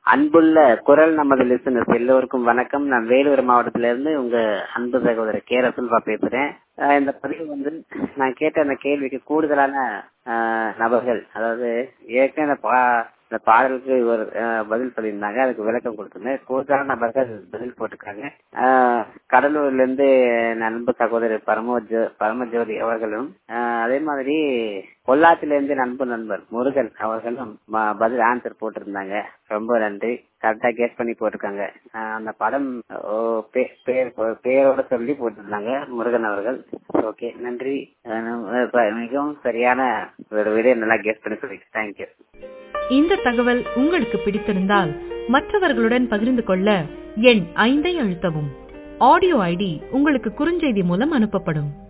அன்புள்ள குரல் நமது லிசனர்ஸ் எல்லோருக்கும் வணக்கம் நான் வேலூர் மாவட்டத்திலிருந்து உங்க அன்பு சகோதரர் கே ரசுல்பா பேசுறேன் அஹ் இந்த பதிவு வந்து நான் கேட்ட அந்த கேள்விக்கு கூடுதலான அஹ், நபர்கள் அதாவது ஏற்கனவே இந்த பா- இந்த பாடலுக்கு ஒரு அஹ், பதில் சொல்லியிருந்தாங்க அதுக்கு விளக்கம் கொடுத்துருந்தேன் கூடுதலான நபர்கள் பதில் போட்டிருக்காங்க அஹ், கடலூர்ல இருந்து நண்பு சகோதரர் பரமஜோ பரமஜோதி அவர்களும் அஹ், அதே மாதிரி பொள்ளாச்சில இருந்து நண்பு நண்பர் முருகன் அவர்களும் ம- பதில் ஆன்சர் போட்டிருந்தாங்க ரொம்ப நன்றி கரெக்டா கேஸ் பண்ணி போட்டிருக்காங்க அஹ், அந்த படம் ஓ, பே- பேர் பேரோட சொல்லி போட்டிருந்தாங்க முருகன் அவர்கள் ஓகே நன்றி அஹ், இப்ப மிகவும் சரியான ஒரு வீடியோ நல்லா கேஸ் பண்ணி சொல்லி தேங்க்யூ இந்த தகவல் உங்களுக்கு பிடித்திருந்தால் மற்றவர்களுடன் பகிர்ந்து கொள்ள எண் ஐந்தை அழுத்தவும் ஆடியோ ஐடி உங்களுக்கு குறுஞ்செய்தி மூலம் அனுப்பப்படும்